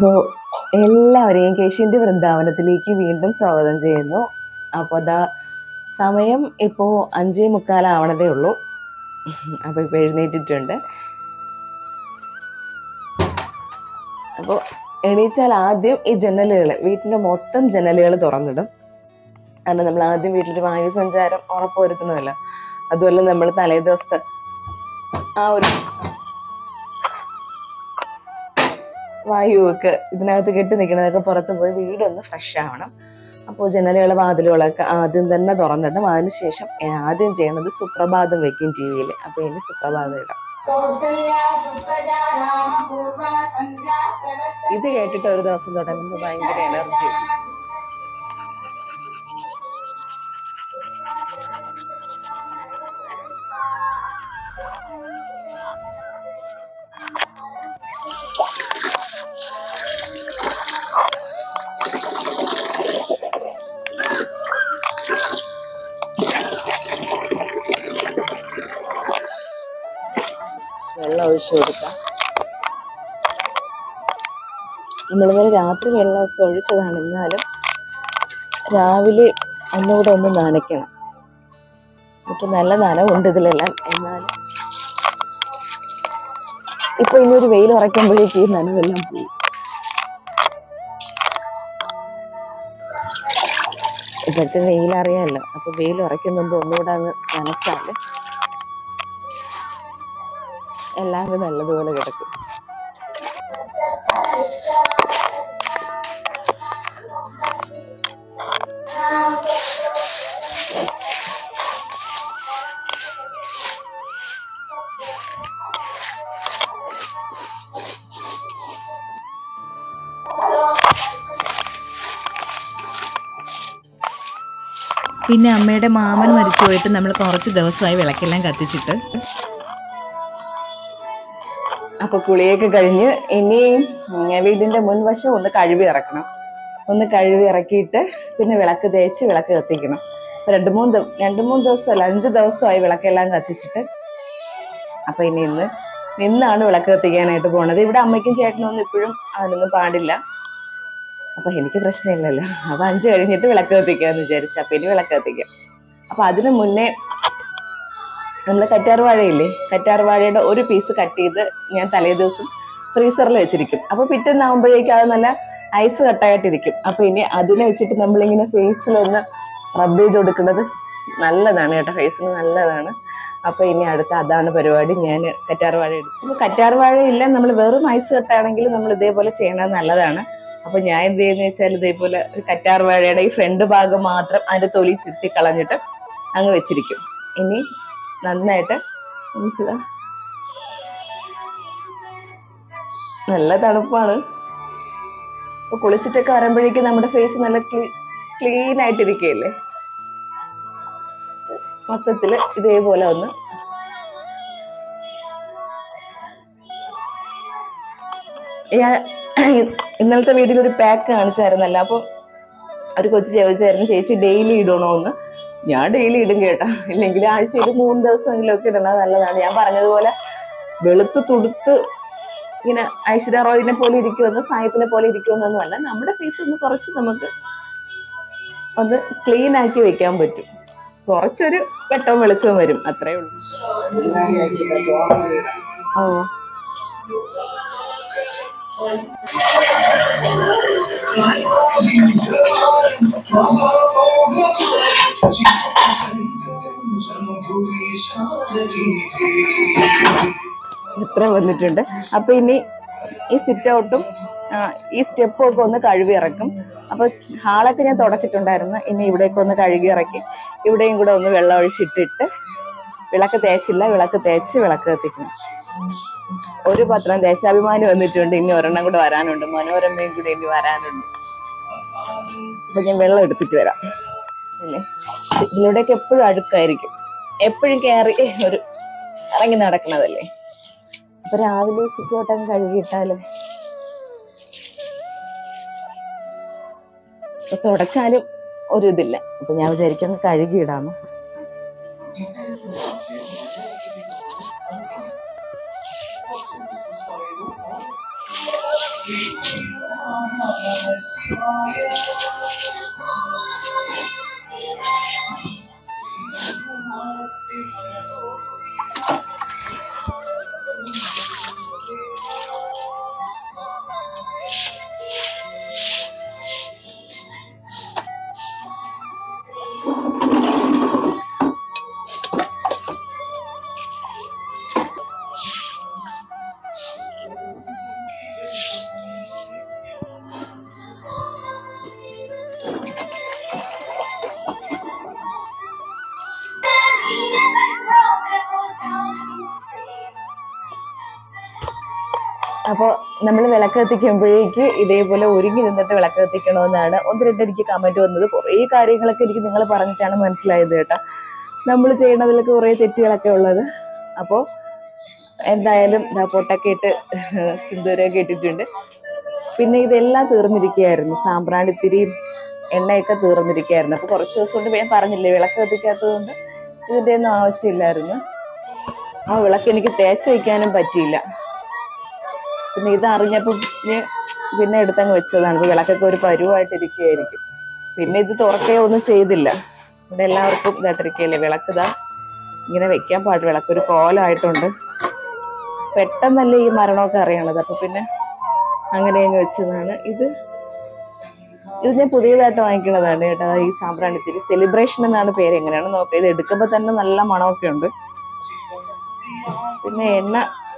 അപ്പോൾ എല്ലാവരെയും കേശിൻ്റെ വൃന്ദാവനത്തിലേക്ക് വീണ്ടും സ്വാഗതം ചെയ്യുന്നു അപ്പോൾ അതാ സമയം ഇപ്പോൾ അഞ്ചേ മുക്കാലാവണതേ ഉള്ളൂ അപ്പോൾ ഇപ്പോൾ എഴുന്നേറ്റിട്ടുണ്ട് അപ്പോൾ എണീച്ചാൽ ആദ്യം ഈ ജനലുകൾ വീട്ടിൻ്റെ മൊത്തം ജനലുകൾ തുറന്നിടും കാരണം നമ്മൾ ആദ്യം വീട്ടിലൊരു വായു സഞ്ചാരം ഉറപ്പുവരുത്തുന്നതല്ല അതുപോലെ നമ്മൾ തലേ ദിവസത്തെ ആ ഒരു വായുവൊക്കെ ഇതിനകത്ത് കെട്ടി നിൽക്കുന്നതൊക്കെ പുറത്ത് പോയി വീടൊന്ന് ഫ്രഷ് ആവണം അപ്പോൾ ജനലുകൾ വാതിലുകളൊക്കെ ആദ്യം തന്നെ തുറന്നിടും അതിനുശേഷം ആദ്യം ചെയ്യണത് സുപ്രഭാതം വെക്കും ടി വിയിൽ അപ്പോൾ ഇനി സുപ്രഭാതം ഇടാം ഇത് കേട്ടിട്ട് ഒരു ദിവസം തുടങ്ങുമ്പോൾ ഭയങ്കര എനർജി വെള്ളം ഒഴിച്ചു കൊടുക്കാം നമ്മളിങ്ങനെ രാത്രി വെള്ളമൊക്കെ ഒഴിച്ചതാണ് എന്നാലും രാവിലെ ഒന്നുകൂടെ ഒന്ന് നനയ്ക്കണം എന്നിട്ട് നല്ല നനവുണ്ട് ഇതിലെല്ലാം എന്നാലും ഇപ്പൊ ഇനി ഒരു വെയിൽ ഉറയ്ക്കുമ്പോഴേക്ക് ഈ നനവെല്ലാം പോയി ഇപ്പോഴത്തെ വെയിൽ അറിയാമല്ലോ അപ്പൊ വെയിൽ ഉറയ്ക്കും മുമ്പ് ഒന്നുകൂടെ അങ്ങ് നനച്ചാല് എല്ലാം കൂടെ നല്ലതുപോലെ കിടക്കും പിന്നെ അമ്മയുടെ മാമൻ മരിച്ചു പോയിട്ട് നമ്മൾ കുറച്ച് ദിവസമായി വിളക്കെല്ലാം കത്തിച്ചിട്ട് അപ്പൊ കുളിയൊക്കെ കഴിഞ്ഞ് ഇനി ഉം, വീടിന്റെ മുൻവശം ഒന്ന് കഴുകി ഇറക്കണം ഒന്ന് കഴുകി ഇറക്കിയിട്ട് പിന്നെ വിളക്ക് തേച്ച് വിളക്ക് കത്തിക്കണം അപ്പൊ രണ്ട് മൂന്ന് ദിവ- രണ്ട് മൂന്ന് ദിവസമല്ല അഞ്ച് ദിവസമായി വിളക്കെല്ലാം കത്തിച്ചിട്ട് അപ്പൊ ഇനി ഇന്ന് നിന്നാണ് വിളക്ക് കത്തിക്കാനായിട്ട് പോണത് ഇവിടെ അമ്മയ്ക്കും ചേട്ടനും ഒന്നും ഇപ്പോഴും അതിനൊന്നും പാടില്ല അപ്പൊ എനിക്ക് പ്രശ്നമില്ലല്ലോ അപ്പൊ അഞ്ച് കഴിഞ്ഞിട്ട് വിളക്ക് കത്തിക്കാന്ന് വിചാരിച്ചു അപ്പൊ ഇനി വിളക്ക് കത്തിക്കാം അപ്പൊ അതിനു മുന്നേ നമ്മൾ കറ്റാർ വാഴയില്ലേ കറ്റാർ വാഴയുടെ ഒരു പീസ് കട്ട് ചെയ്ത് ഞാൻ തലേ ദിവസം ഫ്രീസറിൽ വെച്ചിരിക്കും അപ്പോൾ പിറ്റേന്നാകുമ്പോഴേക്കും അത് നല്ല ഐസ് കട്ടായിട്ടിരിക്കും അപ്പോൾ ഇനി അതിനെ വെച്ചിട്ട് നമ്മളിങ്ങനെ ഫേസിലൊന്ന് റബ്ബ് ചെയ്ത് കൊടുക്കുന്നത് നല്ലതാണ് കേട്ടോ ഫേസിന് നല്ലതാണ് അപ്പോൾ ഇനി അടുത്ത അതാണ് പരിപാടി ഞാൻ കറ്റാർ വാഴ എടുക്കും അപ്പോൾ കറ്റാർ വാഴ ഇല്ല നമ്മൾ വെറും ഐസ് കട്ടാണെങ്കിൽ നമ്മൾ ഇതേപോലെ ചെയ്യണത് നല്ലതാണ് അപ്പോൾ ഞാൻ എന്ത് ചെയ്യുന്നത് വെച്ചാൽ ഇതേപോലെ ഒരു കറ്റാർ വാഴയുടെ ഈ ഫ്രണ്ട് ഭാഗം മാത്രം അതിൻ്റെ തൊലി ചുറ്റി കളഞ്ഞിട്ട് അങ്ങ് വെച്ചിരിക്കും ഇനി നന്നായിട്ട് നമുക്ക് ഇതാ നല്ല തണുപ്പാണ് അപ്പൊ കുളിച്ചിട്ടൊക്കെ വരുമ്പോഴേക്കും നമ്മുടെ ഫേസ് നല്ല ക്ലീൻ ആയിട്ടിരിക്കുകയല്ലേ മൊത്തത്തില് ഇതേപോലെ ഒന്ന് ഞാൻ ഇന്നലത്തെ വീട്ടിൽ ഒരു പാക്ക് കാണിച്ചായിരുന്നല്ലോ അപ്പൊ ഒരു കൊച്ചു ചോദിച്ചായിരുന്നു ചേച്ചി ഡെയിലി ഇടണോ എന്ന് ഞാൻ ഡെയിലി ഇടും കേട്ടോ ഇല്ലെങ്കിൽ ആഴ്ചയിൽ മൂന്ന് ദിവസമെങ്കിലും ഒക്കെ ഇടണത് നല്ലതാണ് ഞാൻ പറഞ്ഞതുപോലെ വെളുത്ത് തുടുത്ത് ഇങ്ങനെ ഐശ്വര്യ റോയിനെ പോലെ ഇരിക്കുമെന്ന് സായിപ്പിനെ പോലെ ഇരിക്കുമെന്നൊന്നും അല്ല നമ്മുടെ ഫേസ് ഒന്ന് കുറച്ച് നമുക്ക് ഒന്ന് ക്ലീൻ ആക്കി വെക്കാൻ പറ്റും കുറച്ചൊരു വെട്ടവും വെളിച്ചവും വരും അത്രേ ഉള്ളൂ ഓ ഇത്ര വന്നിട്ടുണ്ട് അപ്പൊ ഇനി ഈ സിറ്റ് ഔട്ടും ഈ സ്റ്റെപ്പും ഒക്കെ ഒന്ന് കഴുകി ഇറക്കും അപ്പൊ ഹാളൊക്കെ ഞാൻ തുടച്ചിട്ടുണ്ടായിരുന്നു ഇനി ഇവിടേക്ക് ഒന്ന് കഴുകി ഇറക്കി ഇവിടെയും കൂടെ ഒന്ന് വെള്ളം ഒഴിച്ചിട്ടിട്ട് വിളക്ക് തേച്ചില്ല വിളക്ക് തേച്ച് വിളക്ക് കത്തിക്കണം ഒരു പത്രം ദേശാഭിമാനി വന്നിട്ടുണ്ട് ഇനി ഒരെണ്ണം കൂടെ വരാനുണ്ട് മനോരമയും കൂടെ ഇനി വരാനുണ്ട് അപ്പൊ ഞാൻ വെള്ളം എടുത്തിട്ട് വരാം ഇല്ലേ ഇതിലൂടെയൊക്കെ എപ്പോഴും അഴുക്കായിരിക്കും എപ്പോഴും കയറി ഒരു ഇറങ്ങി നടക്കണതല്ലേ അപ്പൊ രാവിലെ സിറ്റോട്ടം കഴുകിയിട്ടാല് ഇപ്പൊ തുടച്ചാലും ഒരു ഇതില്ല അപ്പൊ ഞാൻ വിചാരിക്കുന്നു കഴുകിയിടാന്ന് അപ്പോൾ നമ്മൾ വിളക്ക് കത്തിക്കുമ്പോഴേക്ക് ഇതേപോലെ ഒരുങ്ങി നിന്നിട്ട് വിളക്ക് കത്തിക്കണമെന്നാണ് ഒന്ന് രണ്ട് എനിക്ക് കമൻറ്റ് വന്നത് കുറേ കാര്യങ്ങളൊക്കെ എനിക്ക് നിങ്ങൾ പറഞ്ഞിട്ടാണ് മനസ്സിലായത് കേട്ടോ നമ്മൾ ചെയ്യണതിലൊക്കെ കുറേ തെറ്റുകളൊക്കെ ഉള്ളത് അപ്പോൾ എന്തായാലും ഇതാ പൊട്ടൊക്കെ ഇട്ട് സിന്ദൂരമൊക്കെ ഇട്ടിട്ടുണ്ട് പിന്നെ ഇതെല്ലാം തീർന്നിരിക്കുകയായിരുന്നു സാമ്പ്രാണിത്തിരിയും എണ്ണയൊക്കെ തീർന്നിരിക്കുകയായിരുന്നു അപ്പോൾ കുറച്ച് ദിവസം കൊണ്ട് ഞാൻ പറഞ്ഞില്ലേ വിളക്ക് കത്തിക്കാത്തത് കൊണ്ട് ഇതിൻ്റെ ഒന്നും ആവശ്യമില്ലായിരുന്നു ആ വിളക്ക് എനിക്ക് തേച്ച് വയ്ക്കാനും പറ്റിയില്ല പിന്നെ ഇത് അറിഞ്ഞപ്പോൾ പിന്നെ പിന്നെ എടുത്തങ്ങ് വെച്ചതാണ് ഇപ്പൊ വിളക്കൊക്കെ ഒരു പരുവായിട്ടിരിക്കുകയായിരിക്കും പിന്നെ ഇത് തുറക്കുകയോ ഒന്നും ചെയ്തില്ല ഇവിടെ എല്ലാവർക്കും ഇതായിട്ടിരിക്കുകയല്ലേ വിളക്ക് ഇതാ ഇങ്ങനെ വെക്കാൻ പാടില്ല വിളക്കൊരു കോലമായിട്ടുണ്ട് പെട്ടെന്നല്ലേ ഈ മരണമൊക്കെ അറിയണത് അപ്പൊ പിന്നെ അങ്ങനെ അങ്ങ് വെച്ചതാണ് ഇത് ഇത് ഞാൻ പുതിയതായിട്ട് വാങ്ങിക്കുന്നതാണ് കേട്ടോ ഈ സാമ്പ്രാണിത്തിരി സെലിബ്രേഷൻ എന്നാണ് പേര് എങ്ങനെയാണ് നോക്കുക ഇത് എടുക്കുമ്പോൾ തന്നെ നല്ല മണമൊക്കെ ഉണ്ട് പിന്നെ എണ്ണ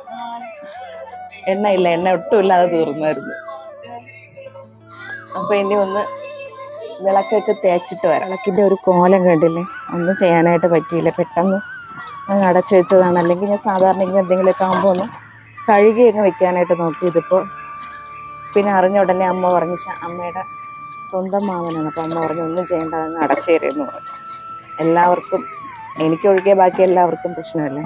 എണ്ണ ഇല്ല എണ്ണ ഒട്ടും ഇല്ലാതെ തീർന്നായിരുന്നു അപ്പൊ ഇനി ഒന്ന് വിളക്കൊക്കെ തേച്ചിട്ട് വരാം വിളക്കിന്റെ ഒരു കോലം കണ്ടില്ലേ ഒന്നും ചെയ്യാനായിട്ട് പറ്റിയില്ല പെട്ടെന്ന് അങ്ങ് അടച്ചു വെച്ചതാണ് അല്ലെങ്കിൽ ഞാൻ സാധാരണ ഇങ്ങനെ എന്തെങ്കിലുമൊക്കെ ആകുമ്പോൾ ഒന്ന് കഴുകി അങ്ങ് വെക്കാനായിട്ട് നോക്കി ഇതിപ്പോൾ പിന്നെ അറിഞ്ഞ ഉടനെ അമ്മ പറഞ്ഞു "ശ- അമ്മയുടെ സ്വന്തം മാമനാണ് അപ്പം അമ്മ പറഞ്ഞു ഒന്നും ചെയ്യേണ്ട അങ്ങ് അടച്ചേരെന്ന് പറഞ്ഞു എല്ലാവർക്കും എനിക്കൊഴികെ ബാക്കി എല്ലാവർക്കും പ്രശ്നമല്ലേ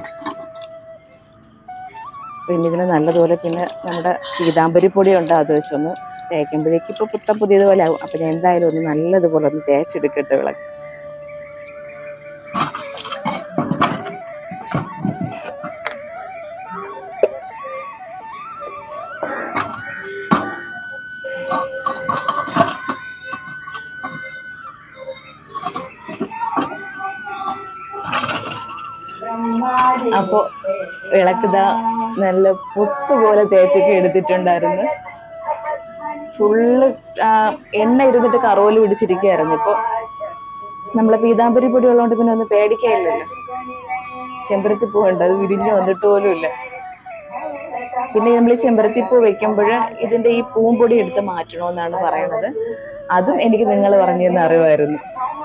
പിന്നെ ഇതിന് നല്ലതുപോലെ പിന്നെ നമ്മുടെ പീതാമ്പരി പൊടി ഉണ്ട് അത് വെച്ചൊന്ന് തേക്കുമ്പോഴേക്കും ഇപ്പോൾ പുത്തൻ പുതിയതുപോലെ ആവും അപ്പം ഞാൻ എന്തായാലും ഒന്ന് നല്ലതുപോലെ ഒന്ന് തേച്ചെടുക്കട്ടെ വിളക്ക് അപ്പോൾ വിളക്കിതാ നല്ല പൊത്തുപോലെ തേച്ചൊക്കെ എടുത്തിട്ടുണ്ടായിരുന്നു ഫുള്ള് എണ്ണ ഇരുന്നിട്ട് കറോല് പിടിച്ചിരിക്കുകയായിരുന്നു ഇപ്പോൾ നമ്മളെ പീതാമ്പരി പൊടി ഉള്ളതുകൊണ്ട് പിന്നെ ഒന്നും പേടിക്കാനില്ലല്ലോ ചെമ്പരത്തി പൂ ഉണ്ട് അത് വിരിഞ്ഞു വന്നിട്ട് പോലും ഇല്ല പിന്നെ നമ്മൾ ഈ ചെമ്പരത്തി പൂ വെക്കുമ്പോൾ ഇതിന്റെ ഈ പൂമ്പൊടി എടുത്ത് മാറ്റണമെന്നാണ് പറയണത് അതും എനിക്ക് നിങ്ങൾ പറഞ്ഞു തന്ന അറിവായിരുന്നു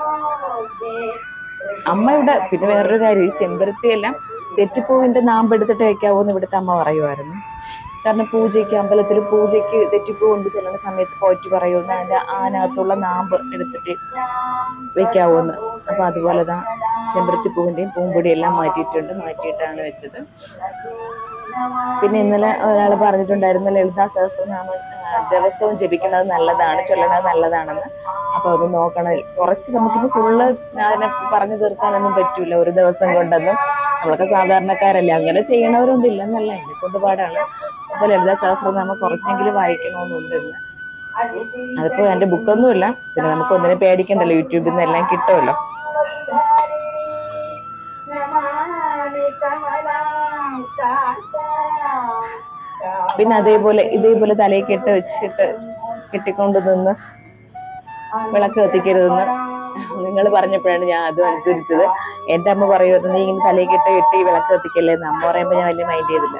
അമ്മയുടെ പിന്നെ വേറൊരു കാര്യം ഈ ചെമ്പരത്തി എല്ലാം തെറ്റിപ്പൂവിന്റെ നാമ്പെടുത്തിട്ട് വെക്കാവോ എന്ന് ഇവിടുത്തെ അമ്മ പറയുമായിരുന്നു കാരണം പൂജയ്ക്ക് അമ്പലത്തിൽ പൂജയ്ക്ക് തെറ്റിപ്പൂ കൊണ്ട് ചെല്ലുന്ന സമയത്ത് പോറ്റി പറയുമെന്ന് അതിന്റെ അതിനകത്തുള്ള നാമ്പ് എടുത്തിട്ട് വെക്കാവോ എന്ന് അപ്പൊ അതുപോലെ താ ചെമ്പരത്തി പൂവിന്റെയും പൂമ്പൊടിയും എല്ലാം മാറ്റിയിട്ടുണ്ട് മാറ്റിയിട്ടാണ് വെച്ചത് പിന്നെ ഇന്നലെ ഒരാൾ പറഞ്ഞിട്ടുണ്ടായിരുന്നു ലളിതാ സഹസ്രനാമം ആ, ദിവസവും ജപിക്കുന്നത് നല്ലതാണ് ചൊല്ലണത് നല്ലതാണെന്ന് അപ്പൊ അത് നോക്കണം കുറച്ച് നമുക്കിപ്പോ ഫുള്ള് അതിനെ പറഞ്ഞു തീർക്കാനൊന്നും പറ്റൂല ഒരു ദിവസം കൊണ്ടൊന്നും നമ്മളൊക്കെ സാധാരണക്കാരല്ലേ അങ്ങനെ ചെയ്യണവരൊന്നും ഇല്ലെന്നല്ല എന്നെ കൊണ്ട് പാടാണ് അപ്പൊ ലളിതാ സഹസ്രനാമം കുറച്ചെങ്കിലും വായിക്കണമെന്നുണ്ട് ഇന്ന് അതിപ്പോ എന്റെ ബുക്കൊന്നുമില്ല പിന്നെ നമുക്ക് ഒന്നിനെ പേടിക്കണ്ടല്ലോ യൂട്യൂബിൽ നിന്ന് എല്ലാം കിട്ടുമല്ലോ പിന്നെ അതേപോലെ ഇതേപോലെ തലയിൽ കെട്ട് വെച്ചിട്ട് കെട്ടിക്കൊണ്ട് നിന്ന് വിളക്ക് കത്തിക്കരുതെന്ന് നിങ്ങൾ പറഞ്ഞപ്പോഴാണ് ഞാൻ അതും അനുസരിച്ചത് എൻ്റെ അമ്മ പറയുമായിരുന്നു നീ ഇങ്ങനെ തലയിൽ കെട്ട് കെട്ടി വിളക്ക് കത്തിക്കല്ലേ എന്ന് അമ്മ പറയുമ്പോൾ ഞാൻ വലിയ മൈൻഡ് ചെയ്തില്ല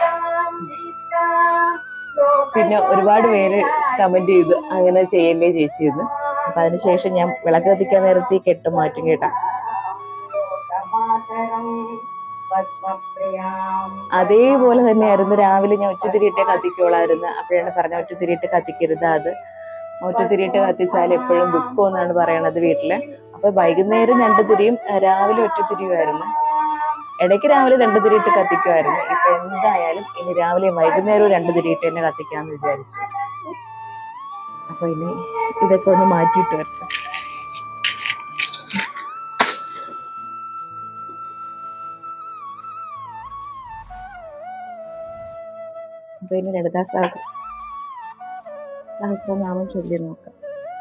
പിന്നെ ഒരുപാട് പേര് കമന്റ് ചെയ്തു അങ്ങനെ ചെയ്യല്ലേ ചേച്ചി എന്ന് അപ്പൊ അതിനുശേഷം ഞാൻ വിളക്ക് കത്തിക്കാൻ നേരത്തെ ഈ കെട്ട് മാറ്റും കേട്ടാ അതേപോലെ തന്നെയായിരുന്നു രാവിലെ ഞാൻ ഒറ്റത്തിരിയിട്ടേ കത്തിക്കോളായിരുന്നു അപ്പോഴാണ് പറഞ്ഞ ഒറ്റത്തിരിയിട്ട് കത്തിക്കരുത് അത് ഒറ്റത്തിരിയിട്ട് കത്തിച്ചാൽ എപ്പോഴും ബുക്കും എന്നാണ് പറയണത് വീട്ടില് അപ്പൊ വൈകുന്നേരം രണ്ട് തിരിയും ഏഹ് രാവിലെ ഒറ്റത്തിരിയുമായിരുന്നു ഇടയ്ക്ക് രാവിലെ രണ്ട് തിരിയിട്ട് കത്തിക്കുമായിരുന്നു ഇപ്പൊ എന്തായാലും ഇനി രാവിലെ വൈകുന്നേരവും രണ്ട് തിരിയിട്ട് തന്നെ കത്തിക്കാന്ന് വിചാരിച്ചു അപ്പൊ ഇനി ഇതൊക്കെ ഒന്ന് മാറ്റിയിട്ട് വരട്ടെ അപ്പൊ ഇനി ലളിതാ സഹസ്ര സഹസ്രനാമം ചൊല്ലി നോക്കാം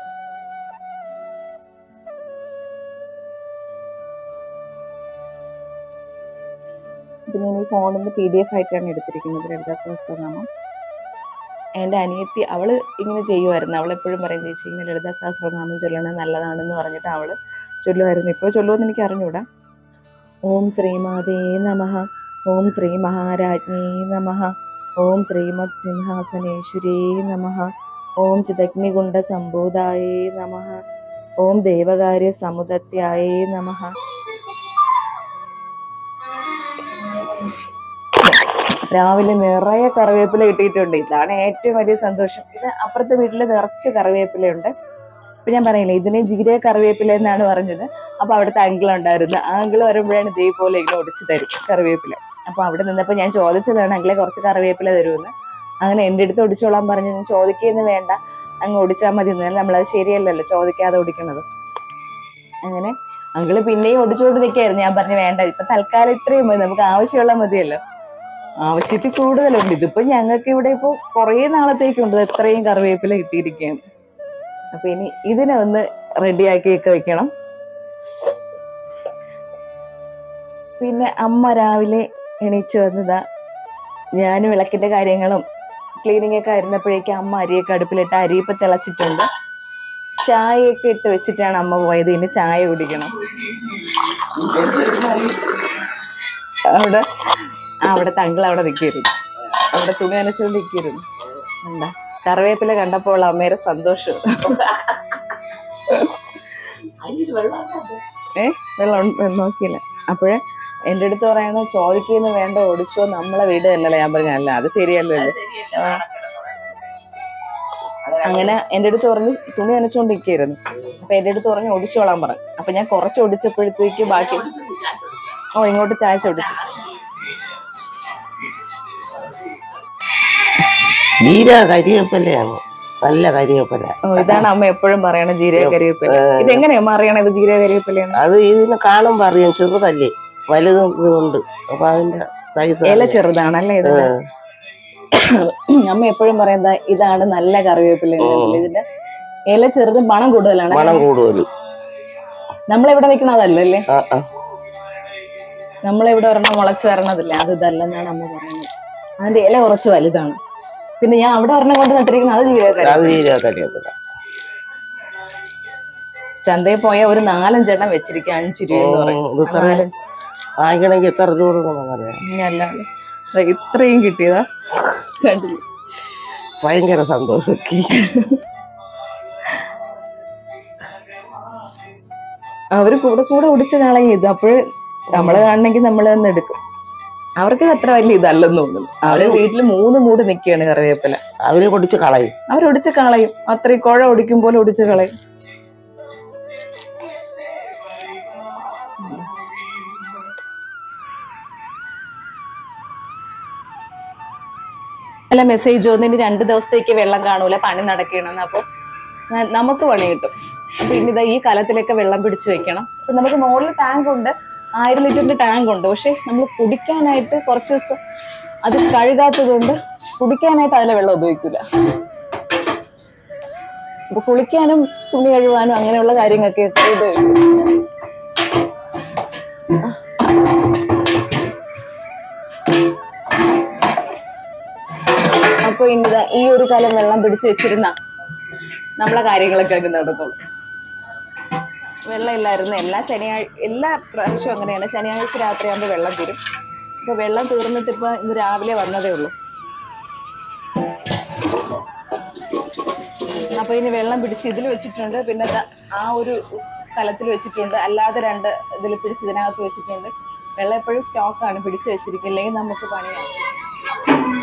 പിന്നെ ഈ ഫോണിൽ നിന്ന് പി ഡി എഫ് ആയിട്ടാണ് എടുത്തിരിക്കുന്നത് ലളിതാ സഹസ്രനാമം എൻ്റെ അനിയത്തി അവള് ഇങ്ങനെ ചെയ്യുമായിരുന്നു അവൾ എപ്പോഴും പറയും ചേച്ചി ഇങ്ങനെ ലളിതാ സഹസ്രനാമം ചൊല്ലണത് നല്ലതാണെന്ന് പറഞ്ഞിട്ട് അവള് ചൊല്ലുമായിരുന്നു ഇപ്പോൾ ചൊല്ലുമെന്ന് എനിക്ക് അറിഞ്ഞൂടാ ഓം ശ്രീമാതേ നമ ഓം ശ്രീ മഹാരാജ്ഞേ നമ ഓം ശ്രീമത് സിംഹാസനേശ്വരേ നമ ഓം ചിദഗ്നികുണ്ട സംബോധായേ നമ ഓം ദേവകാര്യ സമുദത്യായേ നമ രാവിലെ നിറയെ കറിവേപ്പില കിട്ടിയിട്ടുണ്ട് ഇതാണ് ഏറ്റവും വലിയ സന്തോഷം ഇത് അപ്പുറത്തെ വീട്ടിൽ നിറച്ച് കറിവേപ്പിലയുണ്ട് ഇപ്പൊ ഞാൻ പറയില്ലേ ഇതിനെ ജീരക കറിവേപ്പില എന്നാണ് പറഞ്ഞത് അപ്പൊ അവിടുത്തെ അങ്കിൾ ഉണ്ടായിരുന്നു ആ അങ്കിൾ വരുമ്പോഴാണ് ഇതേപോലെ ഇങ്ങനെ ഒടിച്ചു തരും കറിവേപ്പില അപ്പൊ അവിടെ നിന്നപ്പോ ഞാൻ ചോദിച്ചതാണ് അങ്കിളെ കുറച്ച് കറിവേപ്പില തരുമെന്ന് അങ്ങനെ എൻ്റെ അടുത്ത് ഒടിച്ചോളാൻ പറഞ്ഞു ഞാൻ ചോദിക്കുകയെന്ന് വേണ്ട അങ്ങ് ഒടിച്ചാൽ മതി എന്നാൽ നമ്മളത് ശരിയല്ലല്ലോ ചോദിക്കാതെ ഒടിക്കണത് അങ്ങനെ അങ്കിള് പിന്നെയും ഒടിച്ചുകൊണ്ട് നിൽക്കായിരുന്നു ഞാൻ പറഞ്ഞു വേണ്ട ഇപ്പൊ തൽക്കാലം ഇത്രയും മതി നമുക്ക് ആവശ്യമുള്ള മതിയല്ലോ ആവശ്യത്തിൽ കൂടുതലുണ്ട് ഇതിപ്പോ ഞങ്ങൾക്ക് ഇവിടെ ഇപ്പൊ കുറേ നാളത്തേക്കുണ്ട് ഇത് എത്രയും കറിവേപ്പില കിട്ടിയിരിക്കുകയാണ് അപ്പൊ ഇനി ഇതിനെ ഒന്ന് റെഡിയാക്കിയൊക്കെ വെക്കണം പിന്നെ അമ്മ രാവിലെ എണീച്ച് വന്നതാ ഞാൻ വിളക്കിന്റെ കാര്യങ്ങളും ക്ലീനിങ് ഒക്കെ ആയിരുന്നപ്പോഴേക്കും അമ്മ അരിയൊക്കെ അടുപ്പിലിട്ട് അരി ഇപ്പൊ തിളച്ചിട്ടുണ്ട് ചായയൊക്കെ ഇട്ട് വെച്ചിട്ടാണ് അമ്മ പോയത് ഇനി ചായ കുടിക്കണം അവിടെ ആ, അവിടെ തങ്കൾ അവിടെ നിൽക്കരുത് അവിടെ തുണി നനച്ചുകൊണ്ട് നിൽക്കരുത് എന്താ കറിവേപ്പില കണ്ടപ്പോൾ അമ്മയുടെ സന്തോഷം ഏ വെള്ളം ഉണ്ട്- നോക്കിയില്ല അപ്പോഴേ എൻ്റെ അടുത്ത് പറയണ ചോദിക്കുന്ന വേണ്ട ഓടിച്ചോ നമ്മളെ വീട് അല്ലല്ലോ ഞാൻ പറഞ്ഞ അല്ല അത് ശരിയല്ലല്ലോ ആ. അങ്ങനെ എൻ്റെ അടുത്ത് പറഞ്ഞ് തുണി നനച്ചുകൊണ്ടിരിക്കുകയായിരുന്നു അപ്പൊ എൻ്റെ അടുത്ത് പറഞ്ഞ് ഒടിച്ചോളാൻ പറഞ്ഞു അപ്പൊ ഞാൻ കുറച്ച് ഒടിച്ചപ്പോഴത്തേക്ക് ബാക്കി ഓ ഇങ്ങോട്ട് ചായ ഒടിച്ചു ജീരക കരിവേപ്പിലയാണ് നല്ല കരിവേപ്പില ഓ ഇതാണ് അമ്മ എപ്പോഴും പറയണ ജീരക കരിവേപ്പില ഇതെങ്ങനെയാ അമ്മ അറിയണത് ജീരക കരിവേപ്പിലയാണ് അത് ഇതിന് കാണുമ്പോ അറിയാം ചെറുതല്ലേ വലുതും ഇതുണ്ട് അപ്പൊ അതിന്റെ സൈസ് ഇല ചെറുതാണല്ലേ ഇത് അമ്മ എപ്പോഴും പറയുന്നത് ഇതാണ് നല്ല കറിവേപ്പില എന്ന് പറഞ്ഞില്ലേ. ഇതിന്റെ ഇല ചെറുത് മണം കൂടുതലാണ് മണം കൂടുതൽ നമ്മളിവിടെ നിൽക്കണ അതല്ലല്ലേ ആ ആ നമ്മളിവിടെ ഒരെണ്ണം മുളച്ച് വരണതില്ല അത് ഇതല്ലെന്നാണ് അമ്മ പറയുന്നത് അതിന്റെ ഇല കുറച്ച് വലുതാണ് പിന്നെ ഞാൻ അവിടെ ഒരെണ്ണം കൊണ്ട് നട്ടിരിക്കുന്നത് അത് ജീരക അത് ജീരക കരിവേപ്പില ചന്തയിൽ പോയ ഒരു നാലഞ്ചെണ്ണം വെച്ചിരിക്കുക അഞ്ച് രൂപ എന്ന് പറയും ഉം, ഇത് ഇത്ര നാലഞ്ച് വാങ്ങിക്കണമെങ്കിൽ എത്ര രൂപ കൊടുക്കണം അറിയാം ഇനി അല്ലാണ്ട് ദേ ഇത്രയും കിട്ടിയതാ കണ്ടില്ല ഭയങ്കര സന്തോഷം അവര് കൂടെ കൂടെ ഒടിച്ച് കളയും ഇത് അപ്പോഴ് നമ്മള് കാണണമെങ്കിൽ നമ്മൾ തന്നെ എടുക്കും അവർക്ക് അത്ര വലിയ ഇതല്ലെന്ന് തോന്നുന്നു അവരുടെ വീട്ടിൽ മൂന്ന് മൂട് നിൽക്കുകയാണ് കറിവേപ്പില അവര് പൊടിച്ച് കളയും അവരൊടിച്ച് കളയും അത്രയും കുഴ ഒടിക്കും പോലെ ഒടിച്ച് കളയും അല്ല മെസ്സേജ് വന്നു ഇനി രണ്ട് ദിവസത്തേക്ക് വെള്ളം കാണൂല പണി നടക്കണമെന്ന് അപ്പൊ ന- നമുക്ക് പണി കിട്ടും അപ്പൊ ഇനി ഇതാ ഈ കലത്തിലൊക്കെ വെള്ളം പിടിച്ചു വെക്കണം അപ്പൊ നമുക്ക് മുകളിൽ ടാങ്ക് ഉണ്ട് ആയിരം ലിറ്ററിന്റെ ടാങ്ക് ഉണ്ട് പക്ഷെ നമ്മൾ കുടിക്കാനായിട്ട് കുറച്ച് ദിവസം അത് കഴുകാത്തത് കൊണ്ട് കുടിക്കാനായിട്ട് അതിലെ വെള്ളം ഉപയോഗിക്കില്ല അപ്പൊ കുളിക്കാനും തുണി കഴുകാനും അങ്ങനെയുള്ള കാര്യങ്ങൾക്ക് ഇത് അപ്പൊ ഇനിതാ ഈ ഒരു കാലം വെള്ളം പിടിച്ചു വെച്ചിരുന്ന നമ്മളെ കാര്യങ്ങളൊക്കെ അങ്ങ് നടന്നോളൂ വെള്ളം ഇല്ലായിരുന്നു എല്ലാ ശനിയാഴ്ച എല്ലാ പ്രാവശ്യവും അങ്ങനെയാണ് ശനിയാഴ്ച രാത്രിയാകുമ്പോൾ വെള്ളം തീരും ഇപ്പൊ വെള്ളം തീർന്നിട്ട് ഇപ്പൊ ഇന്ന് രാവിലെ വന്നതേ ഉള്ളൂ അപ്പൊ ഇനി വെള്ളം പിടിച്ച് ഇതിൽ വെച്ചിട്ടുണ്ട് പിന്നെ ദാ ആ ഒരു കലത്തിൽ വെച്ചിട്ടുണ്ട് അല്ലാതെ രണ്ട് ഇതിൽ പിടിച്ച് ഇതിനകത്ത് വെച്ചിട്ടുണ്ട് വെള്ളം എപ്പോഴും സ്റ്റോക്കാണ് പിടിച്ച് വെച്ചിരിക്കില്ലെങ്കിൽ നമുക്ക് പണിയാവും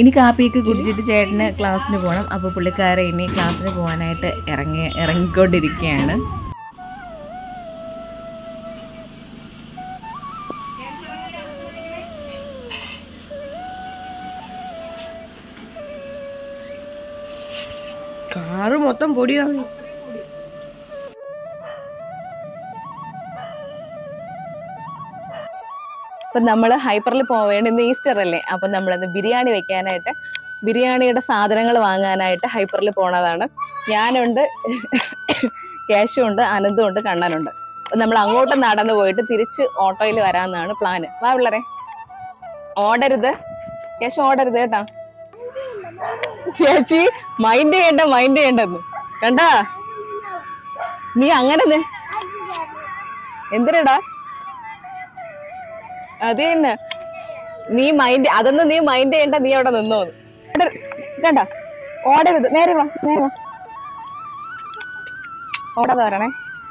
ഇനി കാപ്പിയൊക്കെ കുടിച്ചിട്ട് ചേട്ടന് ക്ലാസ്സിന് പോകണം അപ്പോൾ പുള്ളിക്കാരെ ഇനി ക്ലാസ്സിന് പോകാനായിട്ട് ഇറങ്ങി ഇറങ്ങിക്കൊണ്ടിരിക്കുകയാണ് കാറ് മൊത്തം പൊടിയാണ് അപ്പൊ നമ്മള് ഹൈപ്പറിൽ പോവേണ്ട ഇന്ന് ഈസ്റ്റർ അല്ലേ അപ്പൊ നമ്മളന്ന് ബിരിയാണി വെക്കാനായിട്ട് ബിരിയാണിയുടെ സാധനങ്ങൾ വാങ്ങാനായിട്ട് ഹൈപ്പറിൽ പോണതാണ് ഞാനുണ്ട് കേശും ഉണ്ട് അനന്തും ഉണ്ട് കണ്ണനുണ്ട് അപ്പൊ നമ്മൾ അങ്ങോട്ട് നടന്നു പോയിട്ട് തിരിച്ച് ഓട്ടോയിൽ വരാമെന്നാണ് പ്ലാന് വാ പിള്ളേരെ ഓടരുത് കേശു ഓടരുത് കേട്ടാ ചേച്ചി മൈൻഡ് ചെയ്യണ്ട മൈൻഡ് ചെയ്യണ്ടെന്ന് കണ്ടാ നീ അങ്ങനെ നി- എന്തിനടാ അത് തന്നെ നീ മൈൻഡ് അതൊന്നും നീ മൈൻഡ് ചെയ്യണ്ട നീ അവിടെ നിന്നോ കണ്ട ഓടരുത് നേരെ വാ നേരെ വാ ഓടാതെ വരണേ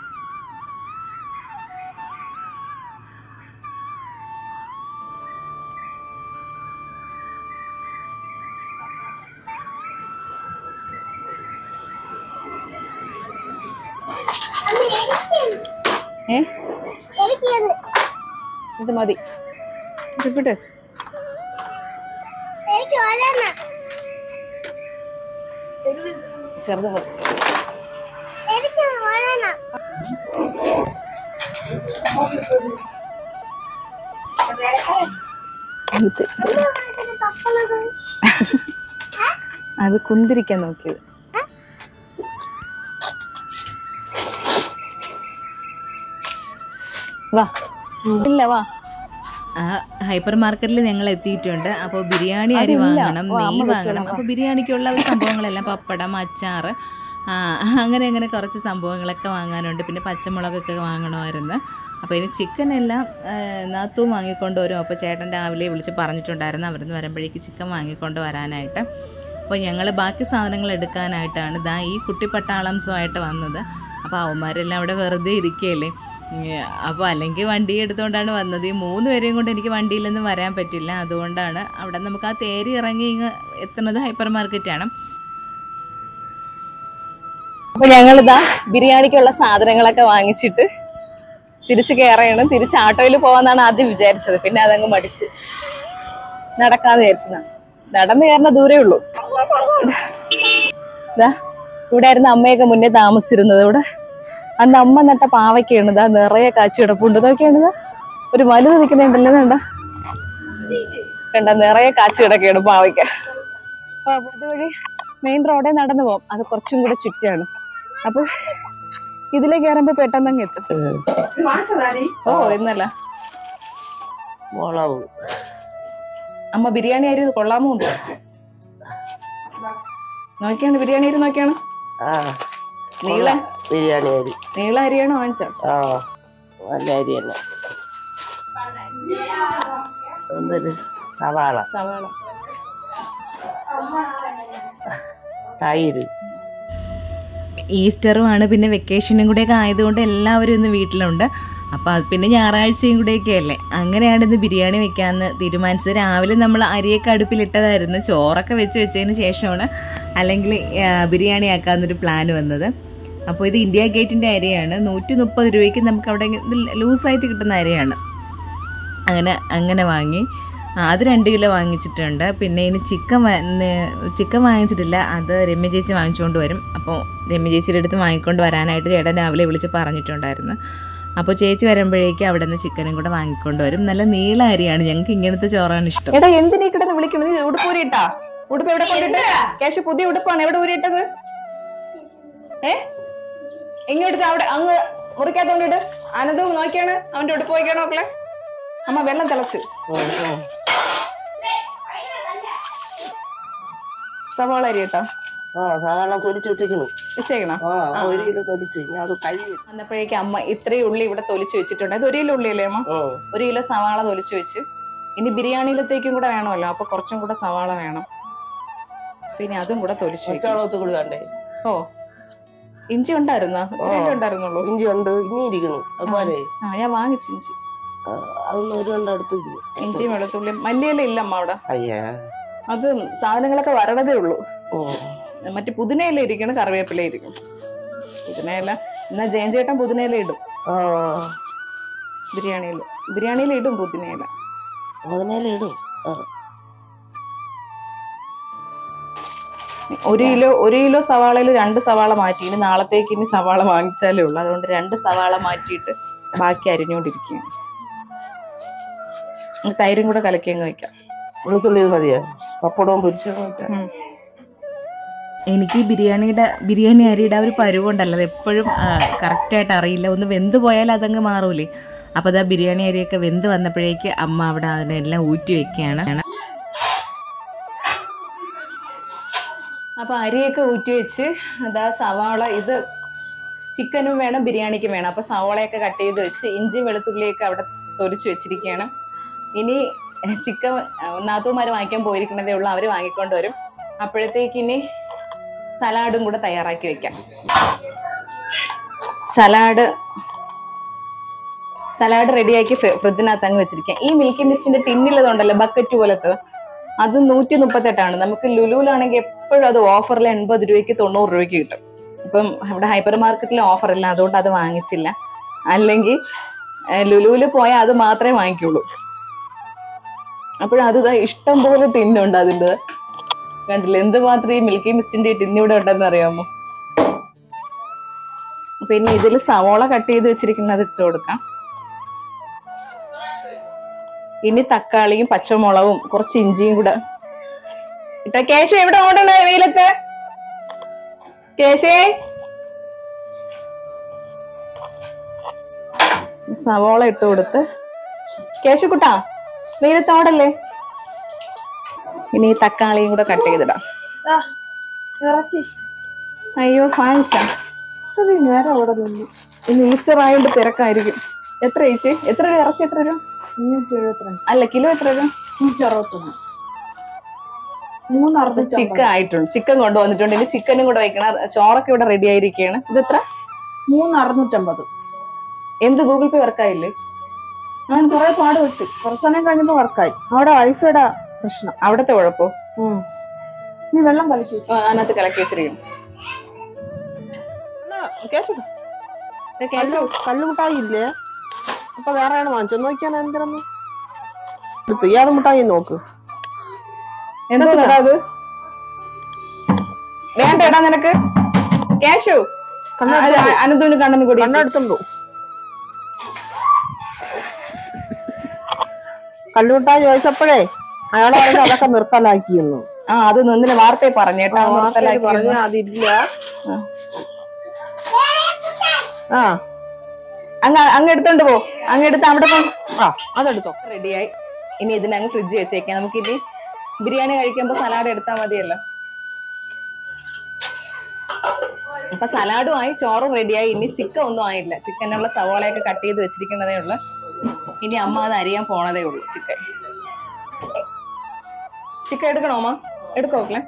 ഏ ഇത് മതി ഇട്ടിട്ട് ചെറുത് മതി ഇത് അത് കുന്തിരിക്കാൻ നോക്കിയത് വാ ഇല്ല വാ ആ ഹൈപ്പർ മാർക്കറ്റിൽ ഞങ്ങൾ എത്തിയിട്ടുണ്ട് അപ്പോൾ ബിരിയാണി അരി അതില്ല. വാങ്ങണം ഓ, അമ്മ നെയ്യ് വെച്ചോളാം, വാങ്ങണം വാ. അപ്പോൾ ബിരിയാണിക്കുള്ള സംഭവങ്ങളെല്ലാം പപ്പടം അച്ചാറ് ആ, അങ്ങനെ അങ്ങനെ കുറച്ച് സംഭവങ്ങളൊക്കെ വാങ്ങാനുണ്ട് പിന്നെ പച്ചമുളകൊക്കെ വാങ്ങണമായിരുന്നു അപ്പോൾ ഇനി ചിക്കൻ എല്ലാം ആ, നാത്തും വാങ്ങിക്കൊണ്ട് വരും അപ്പോൾ ചേട്ടൻ രാവിലെ വിളിച്ച് പറഞ്ഞിട്ടുണ്ടായിരുന്നു അവിടുന്ന് വരുമ്പോഴേക്ക് ചിക്കൻ വാങ്ങിക്കൊണ്ട് വരാനായിട്ട് അപ്പോൾ ഞങ്ങൾ ബാക്കി സാധനങ്ങൾ എടുക്കാനായിട്ടാണ് ദാ ഈ കുട്ടി പട്ടാളംസുമായിട്ട് വന്നത് അപ്പോൾ അവന്മാരെല്ലാം അവിടെ വെറുതെ ഇരിക്കുകയല്ലേ അപ്പോൾ അല്ലെങ്കിൽ വണ്ടി എടുത്തുകൊണ്ടാണ് വന്നത് ഈ മൂന്ന് പേരെയും കൊണ്ട് എനിക്ക് വണ്ടിയിലൊന്നും വരാൻ പറ്റില്ല അതുകൊണ്ടാണ് അവിടെ നമുക്ക് ആ തേരി ഇറങ്ങി ഇങ്ങ് എത്തുന്നത് ഹൈപ്പർ മാർക്കറ്റാണ് അപ്പൊ ഞങ്ങളിതാ ബിരിയാണിക്കുള്ള സാധനങ്ങളൊക്കെ വാങ്ങിച്ചിട്ട് തിരിച്ച് കയറണം തിരിച്ച് ആട്ടോയിൽ പോവാന്നാണ് ആദ്യം വിചാരിച്ചത് പിന്നെ അതങ്ങ് മടിച്ച് നടക്കാന്ന് വിചാരിച്ചതാ നടന്നു കയറുന്ന ദൂരേ ഉള്ളൂ ഇതാ ഇവിടെ ആയിരുന്നു അമ്മയൊക്കെ മുന്നേ താമസിച്ചിരുന്നത് ഇവിടെ അന്ന് അമ്മ നട്ട പാവയ്ക്കാണ് ഇതാ നിറയെ കാച്ചി കിടപ്പുണ്ട് നോക്കിയാണ് ഇതാ ഒരു വലുത് നിൽക്കുന്നുണ്ടല്ലോ കണ്ട കണ്ട നിറയെ കാച്ചി കിടക്കുകയാണ് പാവയ്ക്ക അപ്പൊ അതുവഴി മെയിൻ റോഡേ നടന്നു പോകും അത് കുറച്ചും കൂടെ ചുറ്റാണ് അപ്പൊ ഇതിലേ കയറുമ്പോ പെട്ടെന്ന് അങ്ങ് എത്തും ഓ ഇന്നല്ല മുളക് അമ്മ ബിരിയാണി അരി കൊള്ളാമോ ഉണ്ട് നോക്കിയാണ് ബിരിയാണി അരി നോക്കിയാണ് ആ നീള ബിരിയാണി അരി നീള അരിയാണോ വാങ്ങിച്ചത് ആ നല്ല അരി തന്നെ എന്തൊരു സവാള സവാള തൈര് ഈസ്റ്ററുമാണ് പിന്നെ വെക്കേഷനും കൂടെയൊക്കെ ആയതുകൊണ്ട് എല്ലാവരും ഇന്ന് വീട്ടിലുണ്ട് അപ്പോൾ അത് പിന്നെ ഞായറാഴ്ചയും കൂടെയൊക്കെ അല്ലേ അങ്ങനെയാണ് ഇന്ന് ബിരിയാണി വെക്കാമെന്ന് തീരുമാനിച്ചത് രാവിലെ നമ്മൾ അരിയൊക്കെ അടുപ്പിലിട്ടതായിരുന്നു ചോറൊക്കെ വെച്ച് വെച്ചതിന് ശേഷമാണ് അല്ലെങ്കിൽ ആ, ബിരിയാണി ആക്കാമെന്നൊരു പ്ലാൻ വന്നത് അപ്പോൾ ഇത് ഇന്ത്യ ഗേറ്റിൻ്റെ അരിയാണ് നൂറ്റി മുപ്പത് രൂപയ്ക്ക് നമുക്ക് അവിടെ ഇത് ലൂസായിട്ട് കിട്ടുന്ന അരിയാണ് അങ്ങനെ അങ്ങനെ വാങ്ങി ആ, അത് രണ്ട് കിലോ വാങ്ങിച്ചിട്ടുണ്ട് പിന്നെ ഇനി ചിക്കൻ ചിക്കൻ വാങ്ങിച്ചിട്ടില്ല അത് രമ്യ ചേച്ചി വാങ്ങിച്ചുകൊണ്ട് വരും അപ്പോൾ രമ്യ ചേച്ചിയുടെ അടുത്ത് വാങ്ങിക്കൊണ്ട് വരാനായിട്ട് ചേട്ടൻ രാവിലെ വിളിച്ച് പറഞ്ഞിട്ടുണ്ടായിരുന്നു അപ്പോൾ ചേച്ചി വരുമ്പോഴേക്ക് അവിടെ നിന്ന് ചിക്കനും കൂടെ വാങ്ങിക്കൊണ്ട് വരും നല്ല നീള അരിയാണ് ഞങ്ങൾക്ക് ഇങ്ങനത്തെ ചോറാണ് ഇഷ്ടം എടാ എന്തിനീ കിടന്ന് വിളിക്കുന്നത് നീ ഉടുപ്പ് ഊരിട്ടാ ഉടുപ്പ് എവിടെ കൊണ്ടിട്ട് കേശു പുതിയ ഉടുപ്പാണ് എവിടെ ഊരിയിട്ടത് ഏ ഇങ്ങോട്ട് അവിടെ അങ്ങ് മുറിക്കാത്തോണ്ടിട്ട് അനന്തവും നോക്കിയാണ് അവന്റെ ഉടുപ്പ് നോക്കിയാണോ മക്കളെ അമ്മ വെള്ളം തിളച്ച് ഉം, ഉം. സവാള അരി കേട്ടോ ആ സവാള തൊലിച്ച് വെച്ചേക്കണു വെച്ചേക്കണം ആ ഒരു കിലോ തൊലിച്ച് ഞാൻ അത് കഴുകി വന്നപ്പോഴേക്ക് അമ്മ ഇത്രയും ഉള്ളി ഇവിടെ തൊലിച്ച് വെച്ചിട്ടുണ്ട് അത് ഒരു കിലോ ഉള്ളിയല്ലേ അമ്മ ഉം. ഒരു കിലോ സവാള തൊലിച്ച് വെച്ച് ഇനി ബിരിയാണിയിലത്തേക്കും കൂടെ വേണമല്ലോ അപ്പൊ കുറച്ചും കൂടെ സവാള വേണം പിന്നെ അതും കൂടെ തൊലിച്ച് വെക്കും പച്ചവളത്ത് കൂടി കണ്ടേ ഓ ഇഞ്ചി ഉണ്ടായിരുന്നോ ഇത്രയല്ലേ ഉണ്ടായിരുന്നുള്ളൂ ഇഞ്ചി ഉണ്ട് ഇനി ഇരിക്കണു അതുപോലെ ആ ഞാൻ വാങ്ങിച്ചു ഇഞ്ചി ആ, അതൊന്നും ഒരു കണ്ട അടുത്ത് ഇരിക്കുന്നു ഇഞ്ചിയും വെളുത്തുള്ളിയും മല്ലിയില ഇല്ല അമ്മ അവിടെ അയ്യാ അത് സാധനങ്ങളൊക്കെ വരണതേ ഉള്ളൂ ഓ മറ്റേ പുതിനയില ഇരിക്കണം കറിവേപ്പില ഇരിക്കും പുതിനയില എന്നാ ജയൻ ചേട്ടൻ പുതിനയില ഇടും ആ ബിരിയാണിയിൽ ബിരിയാണിയിൽ ഇടും പുതിനയില അതിനേലും ഇടും ആ. ഒരു കിലോ ഒരു കിലോ സവാളയിൽ രണ്ട് സവാള മാറ്റി ഇനി നാളത്തേക്ക് ഇനി സവാള വാങ്ങിച്ചാലേ ഉള്ളൂ അതുകൊണ്ട് രണ്ട് സവാള മാറ്റിയിട്ട് ബാക്കി അരിഞ്ഞുകൊണ്ടിരിക്കുകയാണ് ഇനി തൈരും കൂടെ കലക്കി അങ്ങ് വെക്കാം വെളുത്തുള്ളി ഇത് മതിയാ പപ്പടവും പൊരിച്ചതും വെച്ചാ. ഉം. എനിക്ക് ഈ ബിരിയാണിയുടെ ബിരിയാണി അരിയുടെ ആ ഒരു പരുവുണ്ടല്ലോ അത് എപ്പോഴും കറക്റ്റായിട്ട് അറിയില്ല ഒന്ന് വെന്ത് പോയാൽ അതങ്ങ് മാറൂലേ അപ്പോൾ അതാ ബിരിയാണി അരിയൊക്കെ വെന്ത് വന്നപ്പോഴേക്ക് അമ്മ അവിടെ അതിനെല്ലാം ഊറ്റി വെക്കുകയാണ് അപ്പൊ അരിയൊക്കെ ഊറ്റി വെച്ച് അതാ സവാള ഇത് ചിക്കനും വേണം ബിരിയാണിക്കും വേണം അപ്പൊ സവാളയൊക്കെ കട്ട് ചെയ്ത് വെച്ച് ഇഞ്ചി വെളുത്തുള്ളിയൊക്കെ അവിടെ തൊലിച്ച് വെച്ചിരിക്കുകയാണ് ഇനി ചിക്കൻ നാത്തൂമാര് വാങ്ങിക്കാൻ പോയിരിക്കണതേ ഉള്ളൂ അവര് വാങ്ങിക്കൊണ്ട് വരും അപ്പോഴത്തേക്ക് ഇനി സലാഡും കൂടെ തയ്യാറാക്കി വെക്കാം സലാഡ് സലാഡ് റെഡിയാക്കി ഫ്രിഡ്ജിനകത്ത് അങ്ങ് വെച്ചിരിക്കാം ഈ മിൽക്കി മിസ്റ്റിന്റെ ടിന്നിലതുണ്ടല്ലോ ബക്കറ്റ് പോലത്തെ അത് നൂറ്റി മുപ്പത്തെട്ടാണ് നമുക്ക് ലുലുവിലാണെങ്കിൽ എപ്പോഴും അത് ഓഫറിൽ എൺപത് രൂപയ്ക്ക് തൊണ്ണൂറ് രൂപയ്ക്ക് കിട്ടും ഇപ്പം ഇവിടെ ഹൈപ്പർ മാർക്കറ്റിൽ ഓഫർ ഇല്ല അതുകൊണ്ട് അത് വാങ്ങിച്ചില്ല അല്ലെങ്കിൽ ലുലുവിൽ പോയാൽ അത് മാത്രമേ വാങ്ങിക്കുള്ളൂ അപ്പോഴും അത് ദാ ഇഷ്ടം പോലെ ടിന്നുണ്ട് അതിൻ്റെ കണ്ടില്ല എന്ത് മാത്രം ഈ മിൽക്കി മിസ്റ്റിന്റെ ടിന്ന് ഇവിടെ ഉണ്ടെന്ന് അറിയാമോ പിന്നെ ഇതിൽ സവോള കട്ട് ചെയ്ത് വെച്ചിരിക്കുന്നത് ഇട്ട് കൊടുക്കാം ഇനി തക്കാളിയും പച്ചമുളകും കുറച്ച് ഇഞ്ചിയും കൂടെ ഇട്ട കേശു എവിടെ ഓടണ വെയിലത്ത് കേശേ സവോള ഇട്ട് കൊടുത്ത് കേശുക്കുട്ടാ വെയിലത്ത് ഓടല്ലേ ഇനി ഈ തക്കാളിയും കൂടെ കട്ട് ചെയ്തിടാം അയ്യോ വാങ്ങിച്ച നേരെ അവിടെ നിന്നു ഇന്ന് ഈസ്റ്റർ ആയതുകൊണ്ട് തിരക്കായിരിക്കും എത്ര ചേച്ചി എത്ര രൂപ ഇറച്ചി എത്ര രൂപ മുന്നൂറ്റി എഴുപത്തിരണ്ട് അല്ല കിലോ എത്ര രൂപ നൂറ്റി അറുപത്തൊന്ന് മൂന്ന് ചിക്കൻ ആയിട്ടുണ്ട് ചിക്കൻ കൊണ്ടുവന്നിട്ടുണ്ട് ഇനി ചിക്കനും കൂടെ വെക്കണം ചോറൊക്കെ ഇവിടെ റെഡി ആയിരിക്കുകയാണ് ഇത് എത്ര മൂന്ന് അറുന്നൂറ്റമ്പത് എന്ത് ഗൂഗിൾ പേ വർക്കായില്ലേ ഞാൻ കുറെ പാട് വിട്ടു കുറച്ച് സമയം കഴിഞ്ഞപ്പോ വർക്കായി അവിടെ വൈഫൈയുടെ പ്രശ്നം അവിടത്തെ കുഴപ്പോ ഉം. നീ വെള്ളം കലക്കി വെച്ചു ആ, അതിനകത്ത് കലക്കി വെച്ചിരിക്കും കേശു കേശു കല്ലുമുട്ടായി ഇല്ലേ അപ്പൊ വേറെയാണ് വാങ്ങിച്ചോ നോക്കിയാൽ എന്തിനൊന്ന് എടുത്തു ഇയാള് മുട്ടായി നോക്ക് എന്താ അത് വേണ്ട എടാ നിനക്ക് കേശു അനന്തുവിന് കണ്ണന് കൂടി കണ്ണെടുത്തുണ്ടോ കല്ലുമുട്ടായി ചോദിച്ചപ്പോഴേ അയാൾ പറഞ്ഞു അതൊക്കെ നിർത്തലാക്കിയെന്ന് ആ അത് നിന്നിന് വാർത്തയെ പറഞ്ഞേട്ടാ നിർത്തലാക്കി പറഞ്ഞ അതില്ല ആ അങ്ങ് അങ്ങ് എടുത്തോണ്ട് പോ അങ്ങ് എടുത്ത് അവിടെ പോ ആ അതെടുത്തോ റെഡിയായി ഇനി ഇതിനങ്ങ് ഫ്രിഡ്ജ് വെച്ചേക്കാം നമുക്ക് ഇനി ബിരിയാണി കഴിക്കുമ്പോ സലാഡ് എടുത്താൽ മതിയല്ലോ അപ്പൊ സലാഡും ആയി ചോറും റെഡിയായി ഇനി ചിക്കൻ ഒന്നും ആയില്ല ചിക്കനുള്ള സവാളയൊക്കെ കട്ട് ചെയ്ത് വെച്ചിരിക്കുന്നതേ ഉള്ളു ഇനി അമ്മ അത് അരിയാൻ പോണതേ ഉള്ളൂ ചിക്കൻ ചിക്കൻ എടുക്കണോ അമ്മ എടുക്കോ മക്കളെ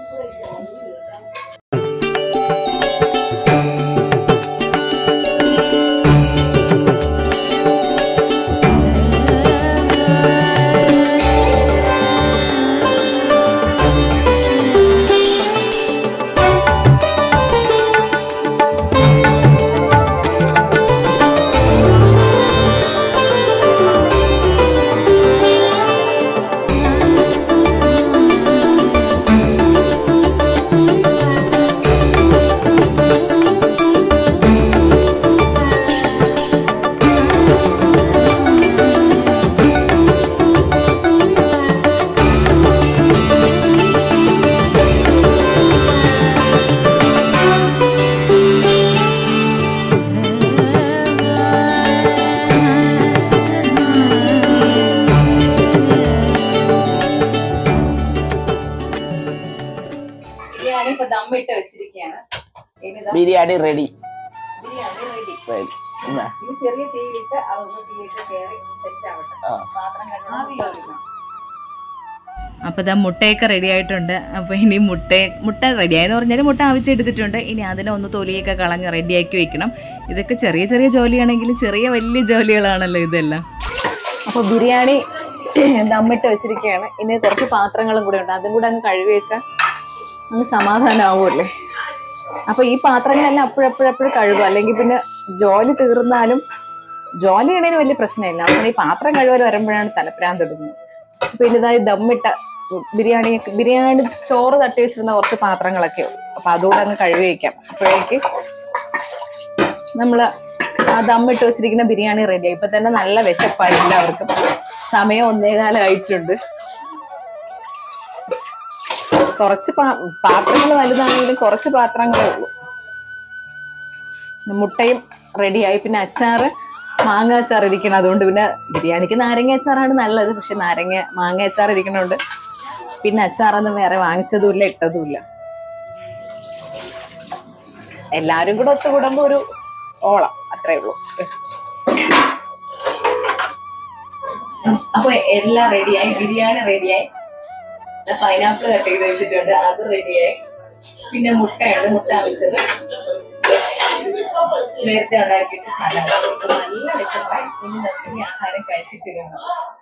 ബിരിയാണി ഇപ്പൊ ദമ്മിട്ട് വെച്ചിരിക്കുകയാണ് ഇനി ദാ biryani ready biryani ready ready ഇത് ചെറിയ തീയിലിട്ട് അതൊന്ന് തീയിട്ട് കയറി സെറ്റ് ആവട്ടെ ആ. പാത്രം കണ്ടു അപ്പോൾ ഇതാ മുട്ടയൊക്കെ റെഡി ആയിട്ടുണ്ട് അപ്പോൾ ഇനി മുട്ട മുട്ട റെഡിയായെന്ന് പറഞ്ഞാൽ മുട്ട ആവശ്യമെടുത്തിട്ടുണ്ട് ഇനി അതിനെ ഒന്ന് തൊലിയൊക്കെ കളഞ്ഞ് റെഡിയാക്കി വെക്കണം ഇതൊക്കെ ചെറിയ ചെറിയ ജോലിയാണെങ്കിലും ചെറിയ വലിയ ജോലികളാണല്ലോ ഇതെല്ലാം അപ്പൊ ബിരിയാണി ദമ്മിട്ട് വെച്ചിരിക്കുകയാണ് ഇനി കുറച്ച് പാത്രങ്ങളും കൂടെ ഉണ്ട് അതും കൂടെ അങ്ങ് കഴുകി വെച്ചാൽ അങ്ങ് സമാധാനമാവുമല്ലേ അപ്പൊ ഈ പാത്രങ്ങളെല്ലാം അപ്പോഴപ്പോഴപ്പോഴും കഴുകും അല്ലെങ്കിൽ പിന്നെ ജോലി തീർന്നാലും ജോലി ചെയ്യണതിന് വലിയ പ്രശ്നമില്ല അതുകൊണ്ട് ഈ പാത്രം കഴുകൽ വരുമ്പോഴാണ് തലപ്രാന്ത് ഇടുന്നത് പിന്നെ ഇതായി ദമ്മിട്ട ബിരിയാണി ബിരിയാണി ചോറ് തട്ടി വെച്ചിരുന്ന കുറച്ച് പാത്രങ്ങളൊക്കെ ഉണ്ട് അപ്പൊ അതുകൂടെ അങ്ങ് കഴുകി വയ്ക്കാം അപ്പോഴേക്ക് നമ്മള് ആ ദമ്മിട്ട് വെച്ചിരിക്കുന്ന ബിരിയാണി റെഡി ഇപ്പൊ തന്നെ നല്ല വിശപ്പായി എല്ലാവർക്കും സമയം ഒന്നേകാലം ആയിട്ടുണ്ട് കുറച്ച് പാ- പാത്രങ്ങൾ വലുതാണെങ്കിലും കുറച്ച് പാത്രങ്ങളേ ഉള്ളൂ പിന്നെ മുട്ടയും റെഡിയായി പിന്നെ അച്ചാറ് മാങ്ങ അച്ചാർ ഇരിക്കണം അതുകൊണ്ട് പിന്നെ ബിരിയാണിക്ക് നാരങ്ങ അച്ചാറാണ് നല്ലത് പക്ഷെ നാരങ്ങ മാങ്ങ അച്ചാർ ഇരിക്കണോണ്ട് പിന്നെ അച്ചാറൊന്നും വേറെ വാങ്ങിച്ചതുമില്ല ഇട്ടതുമില്ല എല്ലാരും കൂടെ ഒത്തുകൂടുമ്പോ ഒരു ഓളം അത്രേ ഉള്ളൂ അപ്പൊ എല്ലാം റെഡിയായി ബിരിയാണി റെഡിയായി പൈനാപ്പിൾ കട്ട് ചെയ്ത് വെച്ചിട്ടുണ്ട് അത് റെഡിയായി പിന്നെ മുട്ടയുണ്ട് മുട്ട അവിച്ചത് നേരത്തെ ഉണ്ടാക്കി വെച്ച സലാഡ് ഇപ്പൊ നല്ല വിശപ്പായി ഇനി നമുക്ക് ഇനി ആഹാരം കഴിച്ചിട്ടിരുന്നു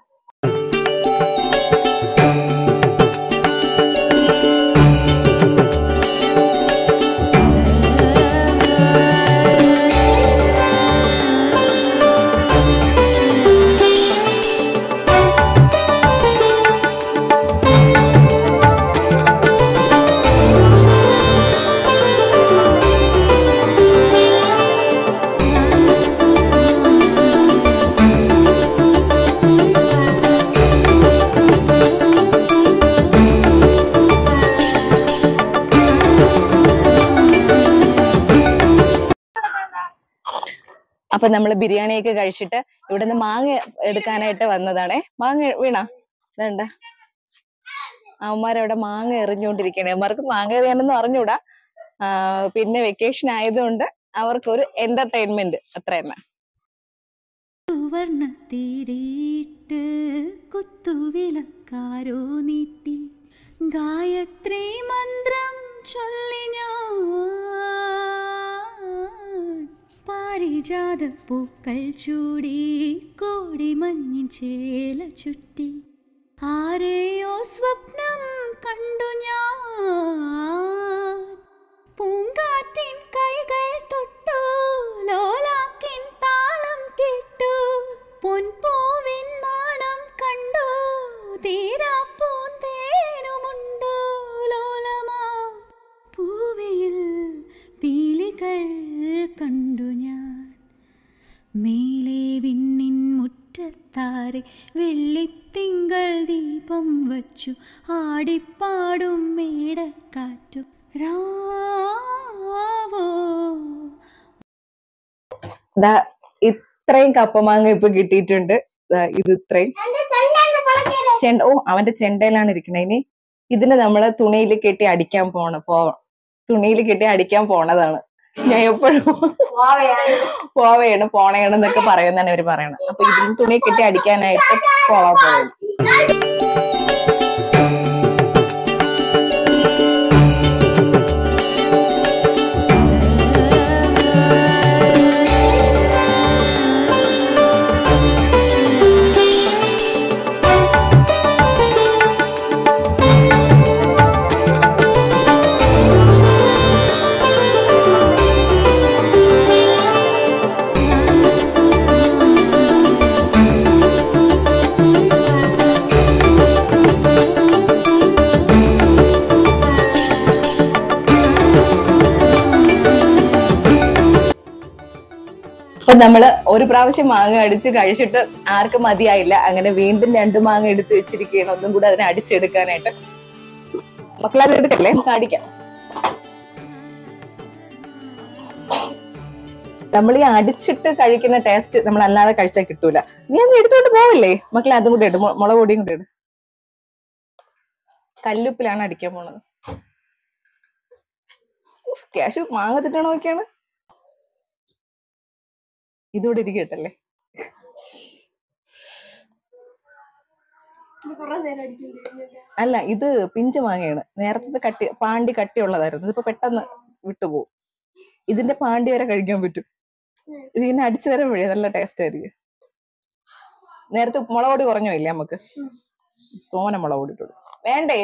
അപ്പൊ നമ്മൾ ബിരിയാണിയൊക്കെ കഴിച്ചിട്ട് ഇവിടുന്ന് മാങ്ങ എടുക്കാനായിട്ട് വന്നതാണേ മാങ്ങ വീണ ഇതണ്ട അവന്മാരവിടെ മാങ്ങ എറിഞ്ഞുകൊണ്ടിരിക്കണേ അവന്മാർക്ക് മാങ്ങ എറിയാനൊന്നും അറിഞ്ഞൂടാ ആ, പിന്നെ വെക്കേഷൻ ആയതുകൊണ്ട് അവർക്കൊരു എന്റർടൈൻമെന്റ് അത്ര തന്നെ സുവർണത്തിരിയിട്ട് കുത്തുവിളക്കാരോ നീട്ടി ഗായത്രി മന്ത്രം ചൊല്ലി ഞാൻ പാരിജാത പൂക്കൾ ചൂടി കോടിമഞ്ഞിൻ ചേല ചുറ്റി ആരെയോ സ്വപ്നം കണ്ടു ഞാൻ പൂങ്കാറ്റിൻ കൈകൾ തൊട്ടു ലോലാക്കിൻ താളം കേട്ടു പൊൻപൂവിൻ നാണം കണ്ടു തീരാ പൂന്തേനുമുണ്ടു ലോലമാ പൂവയിൽ പീലികൾ കണ്ടു ഞാൻ മേലെ വിണ്ണിൻ മുറ്റത്താരെ വെള്ളിത്തിങ്കൾ ദീപം വച്ചു ആടിപ്പാടും മേടക്കാറ്റു രാവോ ദാ ഇത്രയും കപ്പമാങ്ങ ഇപ്പൊ കിട്ടിയിട്ടുണ്ട് ദാ ഇത് ഇത്രയും ചെണ്ട ഓ അവന്റെ ചെണ്ടയിലാണ് ഇരിക്കണേ ഇനി ഇതിന് നമ്മള് തുണിയിൽ കെട്ടി അടിക്കാൻ പോണ പോവാം തുണിയിൽ കെട്ടി അടിക്കാൻ പോണതാണ് ഞാൻ എപ്പോഴും പോവേണ് പോണേണ് എന്നൊക്കെ പറയുന്നതാണ് ഇവര് പറയണത് അപ്പൊ ഇതിന് തുണി കെട്ടി അടിക്കാനായിട്ട് പോവാൻ പോകും അപ്പൊ നമ്മള് ഒരു പ്രാവശ്യം മാങ്ങ അടിച്ച് കഴിച്ചിട്ട് ആർക്കും മതിയായില്ല അങ്ങനെ വീണ്ടും രണ്ട് മാങ്ങ എടുത്ത് വെച്ചിരിക്കുകയാണ് ഒന്നും കൂടെ അതിനെ അടിച്ചെടുക്കാനായിട്ട് മക്കളത് എടുക്കല്ലേ നമുക്ക് അടിക്കാം നമ്മൾ ഈ അടിച്ചിട്ട് കഴിക്കുന്ന ടേസ്റ്റ് നമ്മൾ അല്ലാതെ കഴിച്ചാൽ കിട്ടൂല നീ അന്ന് എടുത്തോണ്ട് പോവില്ലേ മക്കളെ അതും കൂടെ ഇട് മു- മുളക് പൊടിയും കൂടെ ഇട് കല്ലുപ്പിലാണ് അടിക്കാൻ പോണത് ഉഫ്, ക്യാഷ് മാങ്ങ തിട്ടണ നോക്കിയാണ് ഇതൂടെ ഇരിക്കട്ടല്ലേ അല്ല ഇത് പിഞ്ച് മാങ്ങയാണ് നേരത്തെ കട്ടി പാണ്ടി കട്ടിയുള്ളതായിരുന്നു ഇതിപ്പോ പെട്ടെന്ന് വിട്ടുപോകും ഇതിന്റെ പാണ്ടി വരെ കഴിക്കാൻ പറ്റും ഇതിങ്ങനെ അടിച്ചു വരെ വഴി നല്ല ടേസ്റ്റ് ആയിരിക്കും നേരത്തെ മുളക് പൊടി കുറഞ്ഞോ ഇല്ലേ നമുക്ക് തോനെ മുളക് പൊടി ഇട്ടു വേണ്ടേ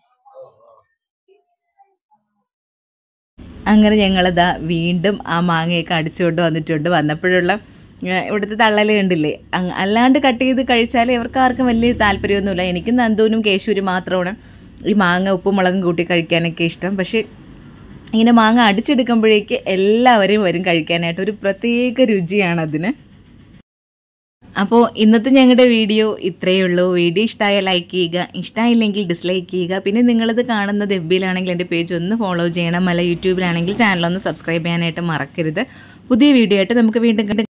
അങ്ങനെ ഞങ്ങളിതാ വീണ്ടും ആ മാങ്ങയൊക്കെ അടിച്ചുകൊണ്ട് വന്നിട്ടുണ്ട് വന്നപ്പോഴുള്ള ആ, ഇവിടുത്തെ തള്ളല് കണ്ടില്ലേ അങ് അല്ലാണ്ട് കട്ട് ചെയ്ത് കഴിച്ചാൽ ഇവർക്ക് ആർക്കും വലിയ താല്പര്യമൊന്നുമില്ല എനിക്കും നന്ദൂനും കേശൂരും മാത്രമാണ് ഈ മാങ്ങ ഉപ്പും മുളകും കൂട്ടി കഴിക്കാനൊക്കെ ഇഷ്ടം പക്ഷേ ഇങ്ങനെ മാങ്ങ അടിച്ചെടുക്കുമ്പോഴേക്ക് എല്ലാവരും വരും കഴിക്കാനായിട്ട് ഒരു പ്രത്യേക രുചിയാണ് അതിന് അപ്പോൾ ഇന്നത്തെ ഞങ്ങളുടെ വീഡിയോ ഇത്രയേ ഉള്ളൂ വീഡിയോ ഇഷ്ടമായ ലൈക്ക് ചെയ്യുക ഇഷ്ടമായില്ലെങ്കിൽ ഡിസ്ലൈക്ക് ചെയ്യുക പിന്നെ നിങ്ങളിത് കാണുന്നത് എഫ് ബിയിലാണെങ്കിൽ എൻ്റെ പേജ് ഒന്ന് ഫോളോ ചെയ്യണം അല്ല യൂട്യൂബിലാണെങ്കിൽ ചാനൽ ഒന്ന് സബ്സ്ക്രൈബ് ചെയ്യാനായിട്ട് മറക്കരുത് പുതിയ വീഡിയോ ആയിട്ട് നമുക്ക് വീണ്ടും കണ്ട്